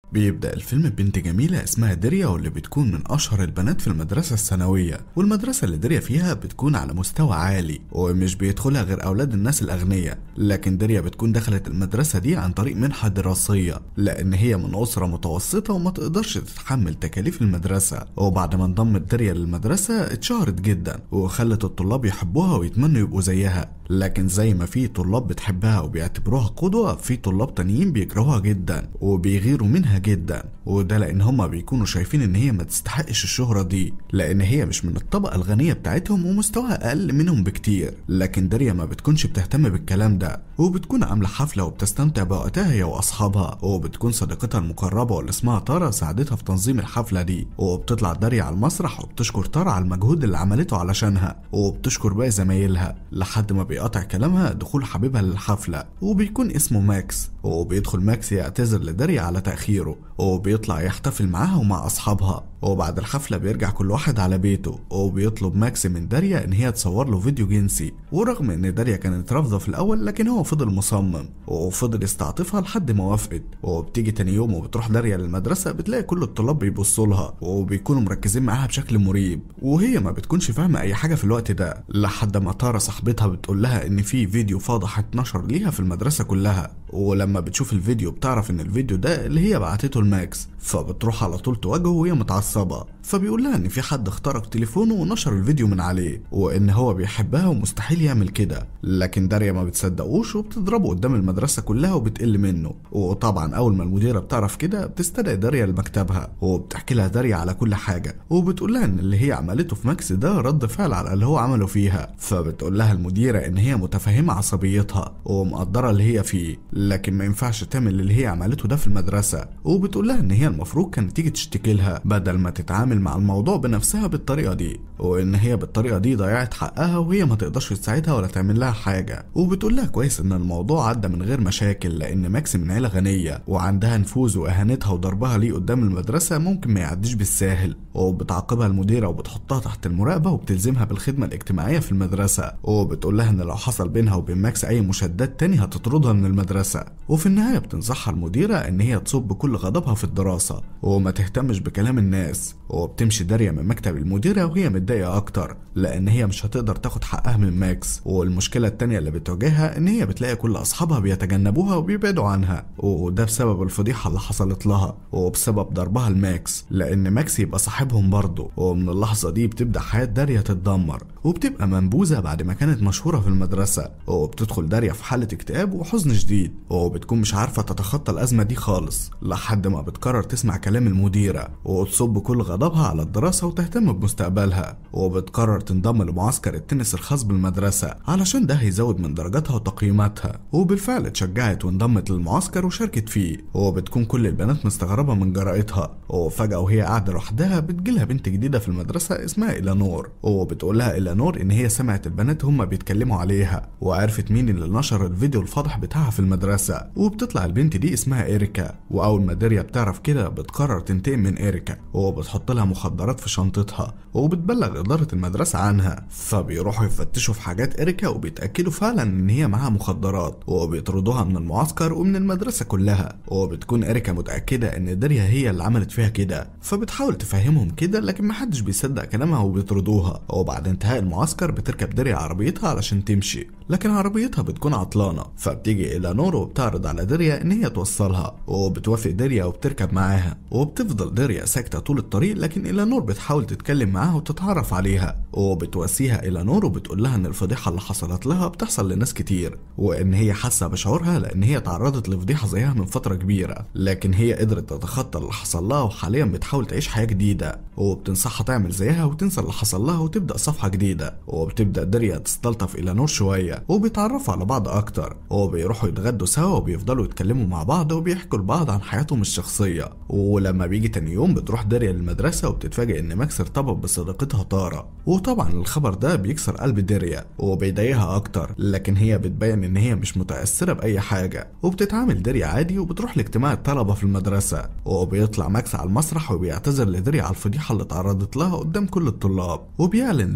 بيبدأ الفيلم ببنت جميلة اسمها ديريا واللي بتكون من أشهر البنات في المدرسة الثانوية والمدرسة اللي ديريا فيها بتكون على مستوى عالي ومش بيدخلها غير أولاد الناس الأغنياء لكن ديريا بتكون دخلت المدرسة دي عن طريق منحة دراسية لأن هي من أسرة متوسطة وما تقدرش تتحمل تكاليف المدرسة وبعد ما انضمت ديريا للمدرسة اتشهرت جدا وخلت الطلاب يحبوها ويتمنوا يبقوا زيها لكن زي ما في طلاب بتحبها وبيعتبروها قدوة في طلاب تانيين بيكرهوها جدا وبيغيروا منها جدا وده لان هما بيكونوا شايفين ان هي ما تستحقش الشهرة دي لان هي مش من الطبقة الغنية بتاعتهم ومستواها اقل منهم بكتير لكن داريا ما بتكونش بتهتم بالكلام ده وبتكون عاملة حفلة وبتستمتع بوقتها هي واصحابها وبتكون صديقتها المقربة واللي اسمها تارا ساعدتها في تنظيم الحفلة دي وبتطلع داريا على المسرح وبتشكر تارا على المجهود اللي عملته علشانها وبتشكر باقي زمايلها لحد ما بيقطع كلامها دخول حبيبها للحفلة وبيكون اسمه ماكس وبيدخل ماكس يعتذر لداريا على تأخيره وبيطلع يحتفل معاها ومع أصحابها وبعد الحفلة بيرجع كل واحد على بيته وبيطلب ماكس من داريا إن هي تصور له فيديو جنسي ورغم إن داريا كانت رافضة في الأول لكن هو فضل مصمم وفضل يستعطفها لحد ما وافقت وبتيجي تاني يوم وبتروح داريا للمدرسة بتلاقي كل الطلاب بيبصوا لها وبيكونوا مركزين معاها بشكل مريب وهي ما بتكونش فاهمة أي حاجة في الوقت ده لحد ما تارا صاحبتها بتقول لها إن في فيديو فاضح اتنشر ليها في المدرسة كلها ولما بتشوف الفيديو بتعرف إن الفيديو ده اللي هي بعتته لماكس فبتروح على طول تواجهه وهي متعصبة فبيقول لها ان في حد اخترق تليفونه ونشر الفيديو من عليه وان هو بيحبها ومستحيل يعمل كده لكن داريا ما بتصدقوش وبتضربه قدام المدرسة كلها وبتقل منه وطبعا اول ما المديرة بتعرف كده بتستدعي داريا لمكتبها وبتحكي لها داريا على كل حاجة وبتقول لها ان اللي هي عملته في ماكس ده رد فعل على اللي هو عمله فيها فبتقول لها المديرة ان هي متفهمة عصبيتها ومقدرة اللي هي فيه لكن ما ينفعش تعمل اللي هي عملته ده في المدرسة وبتقول لها ان هي المفروض كانت تيجي تشتكي لها بدل ما تتعامل مع الموضوع بنفسها بالطريقة دي وإن هي بالطريقة دي ضيعت حقها وهي ما تقدرش تساعدها ولا تعمل لها حاجة وبتقول لها كويس إن الموضوع عدى من غير مشاكل لأن ماكس من عيلة غنية وعندها نفوذ وإهانتها وضربها ليه قدام المدرسة ممكن ما يعديش بالساهل وبتعاقبها المديرة وبتحطها تحت المراقبة وبتلزمها بالخدمة الاجتماعية في المدرسة وبتقول لها إن لو حصل بينها وبين ماكس أي مشادات تاني هتطردها من المدرسة وفي النهاية بتنصحها المديرة إن هي تصب كل غضبها في الدراسة وما تهتمش بكلام الناس وبتمشي داريا من مكتب المديرة وهي متضايقة أكتر لأن هي مش هتقدر تاخد حقها من ماكس والمشكلة التانية اللي بتواجهها إن هي بتلاقي كل أصحابها بيتجنبوها وبيبعدوا عنها وده بسبب الفضيحة اللي حصلت لها وبسبب ضربها لماكس لأن ماكس يبقى صاحبهم برضه ومن اللحظة دي بتبدأ حياة داريا تتدمر وبتبقى منبوذة بعد ما كانت مشهورة في المدرسة وبتدخل داريا في حالة اكتئاب وحزن شديد وبتكون مش عارفة تتخطى الأزمة دي خالص لحد ما بتقرر تسمع كلام المديرة وتصب كل غضبها على الدراسة وتهتم بمستقبلها وبتقرر تنضم لمعسكر التنس الخاص بالمدرسة علشان ده هيزود من درجاتها وتقييماتها وبالفعل اتشجعت وانضمت للمعسكر وشاركت فيه وبتكون كل البنات مستغربة من جرأتها وفجأة وهي قاعدة لوحدها بتجيلها بنت جديدة في المدرسة اسمها إلانور وبتقول لها إلانور إن هي سمعت البنات هما بيتكلموا عليها وعرفت مين اللي نشر الفيديو الفاضح بتاعها في المدرسة وبتطلع البنت دي اسمها إيريكا وأول ما داريا بتعرف كده بتقرر تنتقم من إيريكا وبتحط لها مخدرات في شنطتها وبتبلغ إدارة المدرسة عنها فبيروحوا يفتشوا في حاجات إيريكا وبيتأكدوا فعلا إن هي معاها مخدرات وبيطردوها من المعسكر ومن المدرسة كلها وبتكون إيريكا متأكدة إن داريا هي اللي عملت فيها كده فبتحاول تفهمهم كده لكن محدش بيصدق كلامها وبيطردوها وبعد انتهاء المعسكر بتركب داريا عربيتها علشان تمشي لكن عربيتها بتكون عطلانة فبتيجي إلانور وبتعرض على داريا إن هي توصلها وبتوافق داريا وبتركب معاها وبتفضل داريا ساكتة طول الطريق لكن إلانور بتحاول تتكلم معاها وتتعرف عليها وبتواسيها إلانور وبتقول لها إن الفضيحة اللي حصلت لها بتحصل لناس كتير وإن هي حاسة بشعورها لأن هي تعرضت لفضيحة زيها من فترة كبيرة لكن هي قدرت تتخطى اللي حصل لها وحاليا بتحاول تعيش حياة جديدة وبتنصحها تعمل زيها وتنسى اللي حصل لها وتبدأ صفحة جديدة وبتبدأ داريا تستلطف إلانور شوية وبيتعرفوا على بعض أكتر وبيروحوا يتغدوا سوا وبيفضلوا يتكلموا مع بعض وبيحكوا لبعض عن حياتهم الشخصية ولما بيجي تاني يوم بتروح داريا للمدرسة وبتتفاجئ إن ماكس ارتبط بصديقتها تارا وطبعا الخبر ده بيكسر قلب داريا وبيضايقها أكتر لكن هي بتبين إن هي مش متأثرة بأي حاجة وبتتعامل داريا عادي وبتروح لاجتماع الطلبة في المدرسة وبيطلع ماكس على المسرح وبيعتذر لداريا على الفضيحة اللي اتعرضت لها قدام كل الطلاب وبيعلن إن هو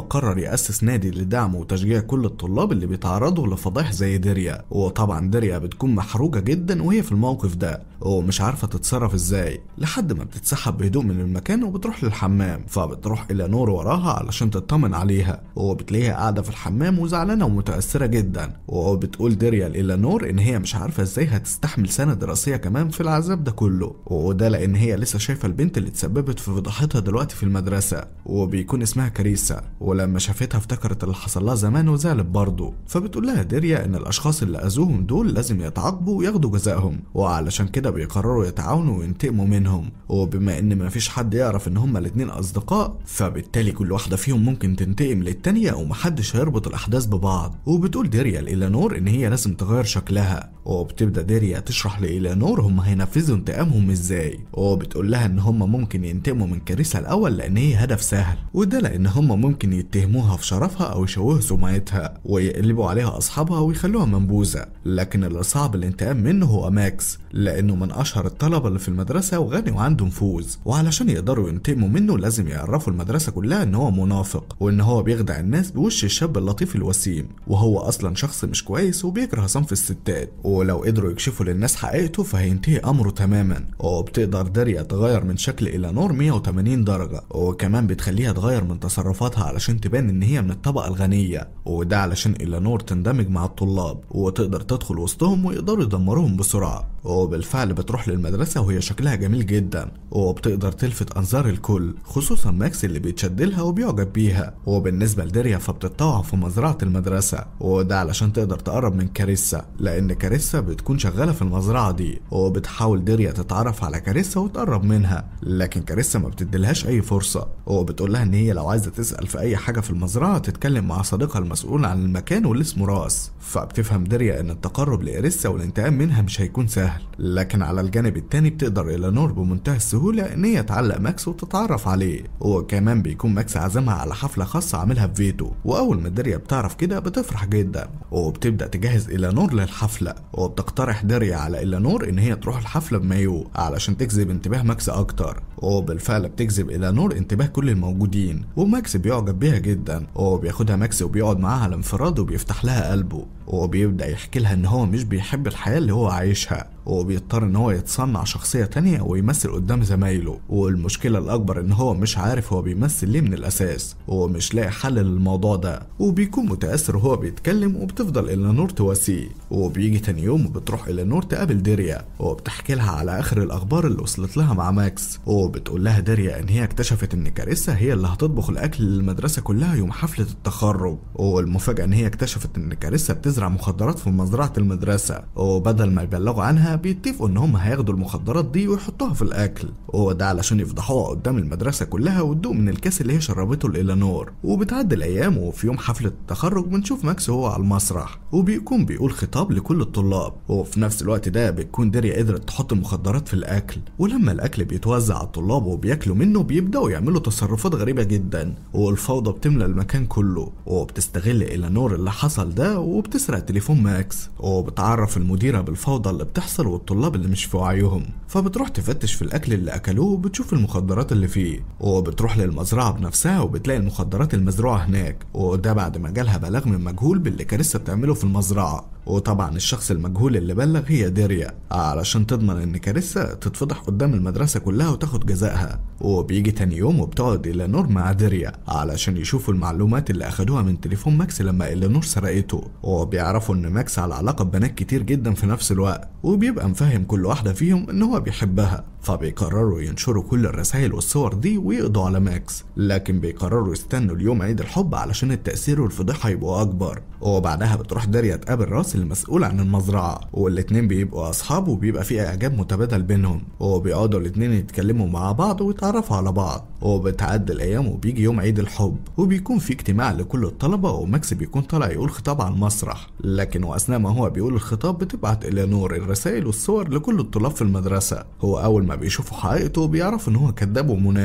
قرر يأسس نادي لدعم وتشجيع كل الطلاب اللي بيتعرضوا لفضايح زي ديريا وطبعا ديريا بتكون محروجة جدا وهي في الموقف ده ومش عارفة تتصرف ازاي لحد ما بتتسحب بهدوء من المكان وبتروح للحمام فبتروح إلى نور وراها علشان تطمن عليها وبتلاقيها قاعدة في الحمام وزعلانة ومتأثرة جدا وبتقول ديريا لإلانور إن هي مش عارفة ازاي هتستحمل سنة دراسية كمان في العذاب ده كله وده لأن هي لسه شايفة البنت اللي اتسببت في فضيحتها دلوقتي في المدرسة وبيكون اسمها كاريسا ولما شافتها افتكرت اللي حصل لها زمان وزعلت برضه فبتقول لها ديريا إن الأشخاص اللي أذوهم دول لازم يتعاقبوا وياخدوا جزائهم وعلشان كده بيقرروا يتعاونوا وينتقموا منهم وبما إن مفيش حد يعرف إن هما الاتنين أصدقاء فبالتالي كل واحدة فيهم ممكن تنتقم للتانية ومحدش هيربط الأحداث ببعض وبتقول ديريا لإلانور إن هي لازم تغير شكلها وبتبدأ ديريا تشرح لإلانور هما هينفذوا انتقامهم إزاي وبتقول لها إن هما ممكن ينتقموا من كاريسا الأول لأن هي هدف سهل وده لأن هما ممكن يتهموها في شرفها أو يشوهوا سمعتها ويقلبوا عليها أصحابها ويخلوها منبوذة لكن اللي صعب الانتقام منه هو ماكس لأنه من أشهر الطلبة اللي في المدرسة وغني وعنده نفوذ وعلشان يقدروا ينتقموا منه لازم يعرفوا المدرسة كلها إن هو منافق وإن هو بيخدع الناس بوش الشاب اللطيف الوسيم وهو أصلا شخص مش كويس وبيكره صنف الستات ولو قدروا يكشفوا للناس حقيقته فهينتهي أمره تماما وبتقدر داريا تغير من شكل إلانور 180 درجة وكمان بتخليها تغير من تصرفاتها علشان تبان إن هي من الطبقة الغنية وده علشان إلانور تندمج مع الطلاب وتقدر تدخل وسطهم ويقدروا يدمروهم بسرعة وبالفعل بتروح للمدرسة وهي شكلها جميل جدا وبتقدر تلفت أنظار الكل خصوصا ماكس اللي بيتشد لها وبيعجب بيها وبالنسبة لديريا فبتتطوع في مزرعة المدرسة وده علشان تقدر تقرب من كاريسا لأن كاريسا بتكون شغالة في المزرعة دي وبتحاول ديريا تتعرف على كاريسا وتقرب منها لكن كاريسا ما بتديلهاش أي فرصة وبتقول لها إن هي لو عايزة تسأل في أي حاجة في المزرعة تتكلم مع صديقها المسؤول عن المكان واللي اسمه راس فبتفهم ديريا إن التقرب لإريسا والانتقام منها مش هيكون سهل لكن على الجانب التاني بتقدر إلينور بمنتهى السهولة إن هي تعلق ماكس وتتعرف عليه وكمان بيكون ماكس عازمها على حفلة خاصة عاملها في فيتو وأول ما ديريا بتعرف كده بتفرح جدا وبتبدأ تجهز إلينور للحفلة وبتقترح ديريا على إلينور إن هي تروح الحفلة بمايو علشان تجذب انتباه ماكس أكتر وبالفعل بتجذب إلينور انتباه كل الموجودين وماكس بيعجب بيها جدا وبياخدها ماكس وبيقعد معاها على انفراد وبيفتح لها قلبه وبيبدأ يحكي لها إن هو مش بيحب الحياة اللي هو عايشها وبيضطر ان هو يتصنع شخصية تانية ويمثل قدام زمايله والمشكلة الأكبر ان هو مش عارف هو بيمثل ليه من الأساس ومش لاقي حل للموضوع ده وبيكون متأثر وهو بيتكلم وبتفضل إلينور تواسيه وبيجي تاني يوم وبتروح إلينور تقابل ديريا وبتحكي لها على آخر الأخبار اللي وصلت لها مع ماكس وبتقول لها ديريا إن هي اكتشفت إن كاريسا هي اللي هتطبخ الأكل للمدرسة كلها يوم حفلة التخرج والمفاجأة إن هي اكتشفت إن كاريسا بتزرع مخدرات في مزرعة المدرسة وبدل ما يبلغوا عنها بيتفقوا ان هم هياخدوا المخدرات دي ويحطوها في الاكل وده علشان يفضحوها قدام المدرسه كلها وتدوق من الكاس اللي هي شربته لإلينور وبتعدي الايام وفي يوم حفله التخرج بنشوف ماكس وهو على المسرح وبيكون بيقول خطاب لكل الطلاب وفي نفس الوقت ده بتكون ديريا قدرت تحط المخدرات في الاكل ولما الاكل بيتوزع على الطلاب وبياكلوا منه بيبداوا يعملوا تصرفات غريبه جدا والفوضى بتملى المكان كله وبتستغل إلينور اللي حصل ده وبتسرق تليفون ماكس وبتعرف المديره بالفوضى اللي بتحصل والطلاب اللي مش في وعيهم فبتروح تفتش في الاكل اللي اكلوه وبتشوف المخدرات اللي فيه وبتروح للمزرعه بنفسها وبتلاقي المخدرات المزروعه هناك وده بعد ما جالها بلاغ من مجهول باللي كاريسا بتعمله في المزرعه وطبعا الشخص المجهول اللي بلغ هي ديريا علشان تضمن ان كاريسا تتفضح قدام المدرسه كلها وتاخد جزائها وبيجي تاني يوم وبتقعد إلينور مع ديريا علشان يشوفوا المعلومات اللي اخدوها من تليفون ماكس لما إلينور سرقته وبيعرفوا ان ماكس على علاقه ببنات كتير جدا في نفس الوقت وبيبقى مفهم كل واحده فيهم ان هو بيحبها فبيقرروا ينشروا كل الرسائل والصور دي ويقضوا على ماكس لكن بيقرروا يستنوا اليوم عيد الحب علشان التأثير والفضيحة يبقوا أكبر وبعدها بتروح داريا تقابل راس المسؤول عن المزرعة والاتنين بيبقوا أصحاب وبيبقى في إعجاب متبادل بينهم وبيقعدوا الاتنين يتكلموا مع بعض ويتعرفوا على بعض وبتعدي الأيام وبيجي يوم عيد الحب وبيكون في اجتماع لكل الطلبة وماكس بيكون طالع يقول خطاب على المسرح لكن وأثناء ما هو بيقول الخطاب بتبعت إلينور الرسائل والصور لكل الطلاب في المدرسة هو أول ما بيشوفوا حقيقته بيعرف إن هو كذاب ومنافق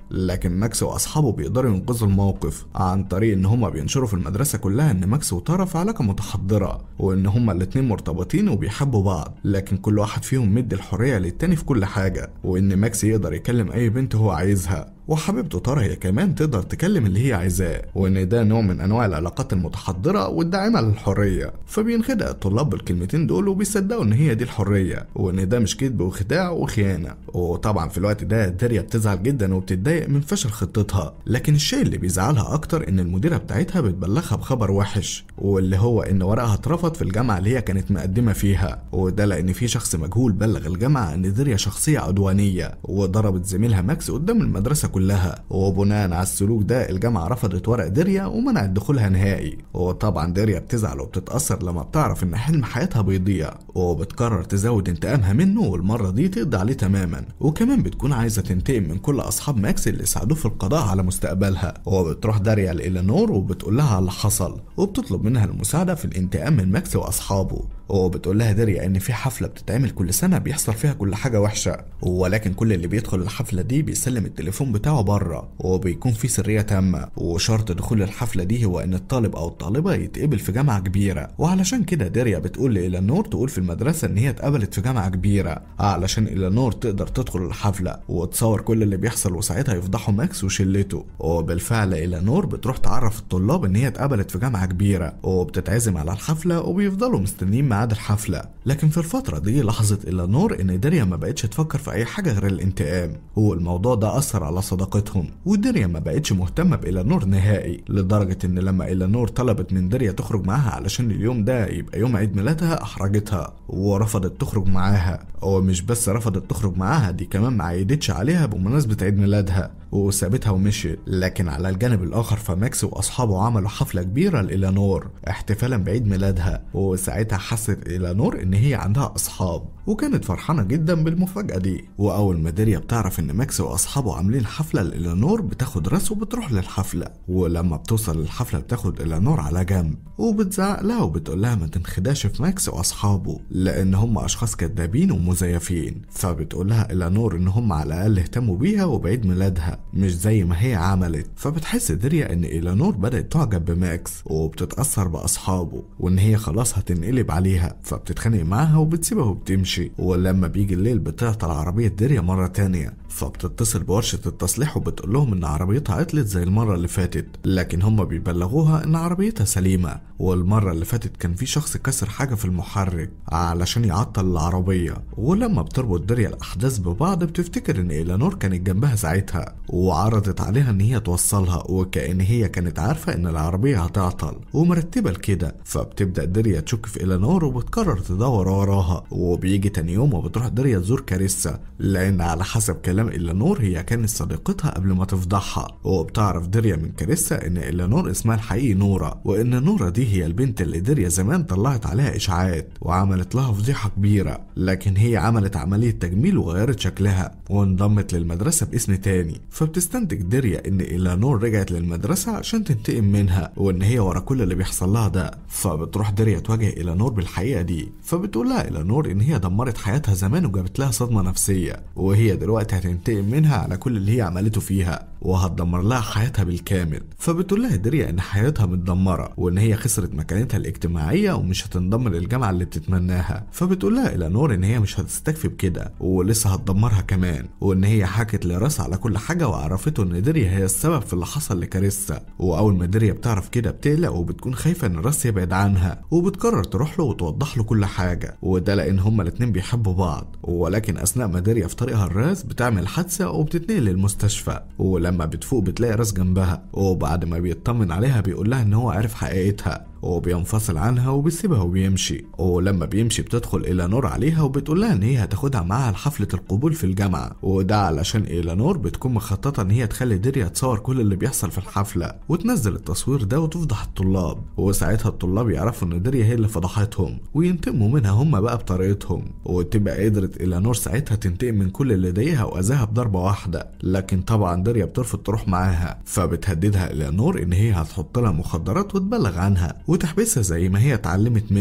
لكن ماكس واصحابه بيقدروا ينقذوا الموقف عن طريق ان هما بينشروا في المدرسه كلها ان ماكس وتارا في علاقه متحضره وان هما الاتنين مرتبطين وبيحبوا بعض لكن كل واحد فيهم مدي الحريه للتاني في كل حاجه وان ماكس يقدر يكلم اي بنت هو عايزها وحبيبته تارا هي كمان تقدر تكلم اللي هي عايزاه وان ده نوع من انواع العلاقات المتحضره والداعمه للحريه فبينخدع الطلاب بالكلمتين دول وبيصدقوا ان هي دي الحريه وان ده مش كذب وخداع وخيانه وطبعا في الوقت ده داريا بتزعل جدا وبتتضايق من فشل خطتها لكن الشيء اللي بيزعلها اكتر ان المديره بتاعتها بتبلغها بخبر وحش واللي هو ان ورقها اترفض في الجامعه اللي هي كانت مقدمه فيها وده لان في شخص مجهول بلغ الجامعه ان داريا شخصيه عدوانيه وضربت زميلها ماكس قدام المدرسه كلها وبناء على السلوك ده الجامعه رفضت ورق داريا ومنعت دخولها نهائي وطبعا داريا بتزعل وبتتاثر لما بتعرف ان حلم حياتها بيضيع وبتقرر تزود انتقامها منه والمره دي تقضي عليه تماما وكمان بتكون عايزه تنتقم من كل اصحاب ماكس اللي ساعدوه في القضاء على مستقبلها وبتروح داريا لإلينور وبتقول لها على اللي حصل وبتطلب منها المساعده في الانتقام من ماكس واصحابه وبتقول لها داريا ان في حفله بتتعمل كل سنه بيحصل فيها كل حاجه وحشه ولكن كل اللي بيدخل الحفله دي بيسلم التليفون بتاعه بره وبيكون في سريه تامه وشرط دخول الحفله دي هو ان الطالب او الطالبه يتقبل في جامعه كبيره وعلشان كده داريا بتقول لإلينور تقول في المدرسه ان هي اتقبلت في جامعه كبيره علشان إلينور تقدر تدخل الحفله وتصور كل اللي بيحصل وساعتها يفضحوا ماكس وشلته وبالفعل إلينور بتروح تعرف الطلاب ان هي اتقبلت في جامعه كبيره وبتتعزم على الحفله وبيفضلوا مستنيين ميعاد الحفله لكن في الفتره دي لاحظت إلينور ان داريا ما بقتش تفكر في اي حاجه غير الانتقام والموضوع ده اثر على صداقتهم وداريا ما بقتش مهتمه بإلينور نهائي لدرجه ان لما إلينور طلبت من داريا تخرج معاها علشان اليوم ده يبقى يوم عيد ميلادها احرجتها ورفضت تخرج معاها ومش بس رفضت تخرج معاها دي كمان ما عيدتش عليها بمناسبه عيد ميلادها وسابتها ومشيت لكن على الجانب الاخر فماكس واصحابه عملوا حفله كبيره لإلينور احتفالا بعيد ميلادها وساعتها حست إلينور ان هي عندها اصحاب وكانت فرحانه جدا بالمفاجاه دي واول ما داريا بتعرف ان ماكس واصحابه عاملين حفله لإلينور بتاخد راس وبتروح للحفله ولما بتوصل للحفله بتاخد إلينور على جنب وبتزعق لها وبتقول لها ما تنخدعش في ماكس واصحابه لان هم اشخاص كدابين ومزيفين فبتقول لها إلينور ان هم على الاقل اهتموا بيها وبعيد ميلادها مش زي ما هي عملت فبتحس داريا ان إلينور بدأت تعجب بماكس وبتتأثر بأصحابه وان هي خلاص هتنقلب عليها فبتتخانق معاها وبتسيبها وبتمشي ولما بيجي الليل بتعطل عربية داريا مرة تانية فبتتصل بورشة التصليح وبتقول لهم ان عربيتها عطلت زي المرة اللي فاتت لكن هم بيبلغوها ان عربيتها سليمة والمرة اللي فاتت كان في شخص كسر حاجة في المحرك علشان يعطل العربية ولما بتربط داريا الأحداث ببعض بتفتكر إن إيلانور كانت جنبها ساعتها وعرضت عليها إن هي توصلها وكأن هي كانت عارفة إن العربية هتعطل ومرتبة لكده فبتبدأ داريا تشك في إيلانور وبتقرر تدور وراها وبيجي تاني يوم وبتروح داريا تزور كاريسا لأن على حسب كلام إيلانور هي كانت صديقتها قبل ما تفضحها وبتعرف داريا من كاريسا إن إيلانور اسمها الحقيقي نورا وإن نورا دي هي البنت اللي داريا زمان طلعت عليها إشاعات وعملت لها فضيحة كبيرة لكن هي عملت عملية تجميل وغيرت شكلها وانضمت للمدرسة باسم تاني فبتستنتج داريا إن إيلانور رجعت للمدرسة عشان تنتقم منها وإن هي ورا كل اللي بيحصل لها ده فبتروح داريا تواجه إيلانور بالحقيقة دي فبتقول لها إيلانور إن هي دمرت حياتها زمان وجابت لها صدمة نفسية وهي دلوقتي هتنتقم منها على كل اللي هي عملته فيها وهتدمر لها حياتها بالكامل فبتقول لها داريا ان حياتها متدمره وان هي خسرت مكانتها الاجتماعيه ومش هتنضم للجامعه اللي بتتمناها فبتقول لها الانور ان هي مش هتستكفي بكده ولسه هتدمرها كمان وان هي حكت لراس على كل حاجه وعرفته ان داريا هي السبب في اللي حصل لكاريسا واول ما داريا بتعرف كده بتقلق وبتكون خايفه ان راس يبعد عنها وبتقرر تروح له وتوضح له كل حاجه وده لان هما الاتنين بيحبوا بعض ولكن اثناء ما داريا في طريقها الراس بتعمل حادثه وبتتنقل للمستشفى ولما بتفوق بتلاقي راس جنبها وبعد ما بيطمن عليها بيقول لها ان هو عارف حقيقتها وبينفصل عنها وبيسيبها وبيمشي ولما بيمشي بتدخل إيلانور عليها وبتقول لها ان هي هتاخدها معاها لحفلة القبول في الجامعة وده علشان إيلانور بتكون مخططة ان هي تخلي ديريا تصور كل اللي بيحصل في الحفلة وتنزل التصوير ده وتفضح الطلاب وساعتها الطلاب يعرفوا ان ديريا هي اللي فضحتهم وينتقموا منها هم بقى بطريقتهم وتبقى قدرت إيلانور ساعتها تنتقم من كل اللي ضايقها وأذاها بضربة واحدة لكن طبعا ديريا بترفض تروح معاها فبتهددها إيلانور ان هي هتحط لها مخدرات وتبلغ عنها وتحبسها زي ما هي اتعلمت منها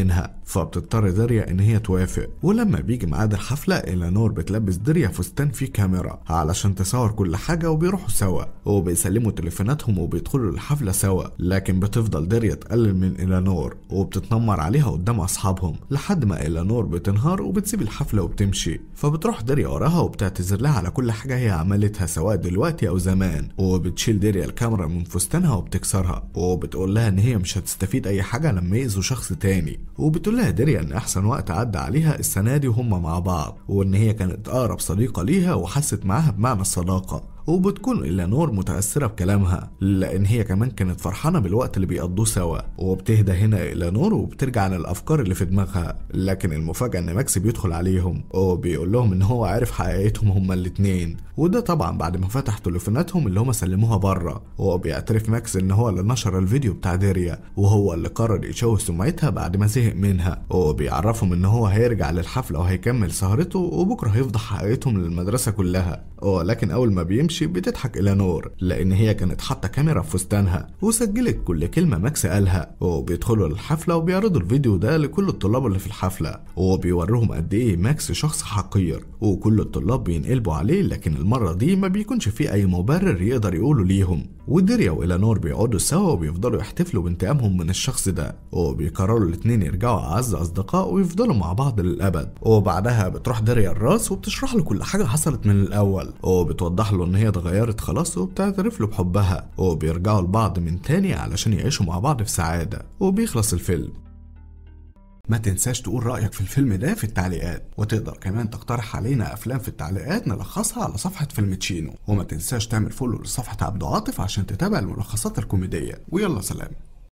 فبتضطر داريا ان هي توافق ولما بيجي ميعاد الحفله الينور بتلبس داريا فستان فيه كاميرا علشان تصور كل حاجه وبيروحوا سوا وبيسلموا تليفوناتهم وبيدخلوا الحفله سوا لكن بتفضل داريا تقلل من الينور وبتتنمر عليها قدام اصحابهم لحد ما الينور بتنهار وبتسيب الحفله وبتمشي فبتروح داريا وراها وبتعتذر لها على كل حاجه هي عملتها سواء دلوقتي او زمان وبتشيل داريا الكاميرا من فستانها وبتكسرها وبتقول لها ان هي مش هتستفيد اي حاجه لما يأذوا شخص تاني وبتقول لها داريا ان احسن وقت عدى عليها السنه دي وهم مع بعض وان هي كانت اقرب صديقه ليها وحست معاها بمعنى الصداقه وبتكون إلينور متأثرة بكلامها لأن هي كمان كانت فرحانة بالوقت اللي بيقضوه سوا وبتهدى هنا إلينور وبترجع للأفكار اللي في دماغها لكن المفاجأة إن ماكس بيدخل عليهم وبيقول لهم إن هو عارف حقيقتهم هما الاتنين وده طبعا بعد ما فتح تليفوناتهم اللي هما سلموها بره وبيعترف ماكس إن هو اللي نشر الفيديو بتاع ديريا وهو اللي قرر يشوه سمعتها بعد ما زهق منها وبيعرفهم إن هو هيرجع للحفلة وهيكمل سهرته وبكرة هيفضح حقيقتهم للمدرسة كلها ولكن أول ما بيمشي بتضحك إلينور لأن هي كانت حاطة كاميرا في فستانها وسجلت كل كلمة ماكس قالها وبيدخلوا الحفلة وبيعرضوا الفيديو ده لكل الطلاب اللي في الحفلة وبيوروهم قد إيه ماكس شخص حقير وكل الطلاب بينقلبوا عليه لكن المرة دي ما بيكونش فيه أي مبرر يقدر يقوله ليهم وديريا وإلينور بيقعدوا سوا وبيفضلوا يحتفلوا بانتقامهم من الشخص ده وبيقرروا الاتنين يرجعوا أعز أصدقاء ويفضلوا مع بعض للأبد وبعدها بتروح ديريا الراس وبتشرح له كل حاجة حصلت من الأول وبتوضح له إن هي اتغيرت خلاص وبتعترف له بحبها وبيرجعوا لبعض من تاني علشان يعيشوا مع بعض في سعادة وبيخلص الفيلم ما تنساش تقول رأيك في الفيلم ده في التعليقات وتقدر كمان تقترح علينا أفلام في التعليقات نلخصها على صفحة فيلم تشينو وما تنساش تعمل فولو لصفحة عبد عاطف عشان تتابع الملخصات الكوميدية ويلا سلام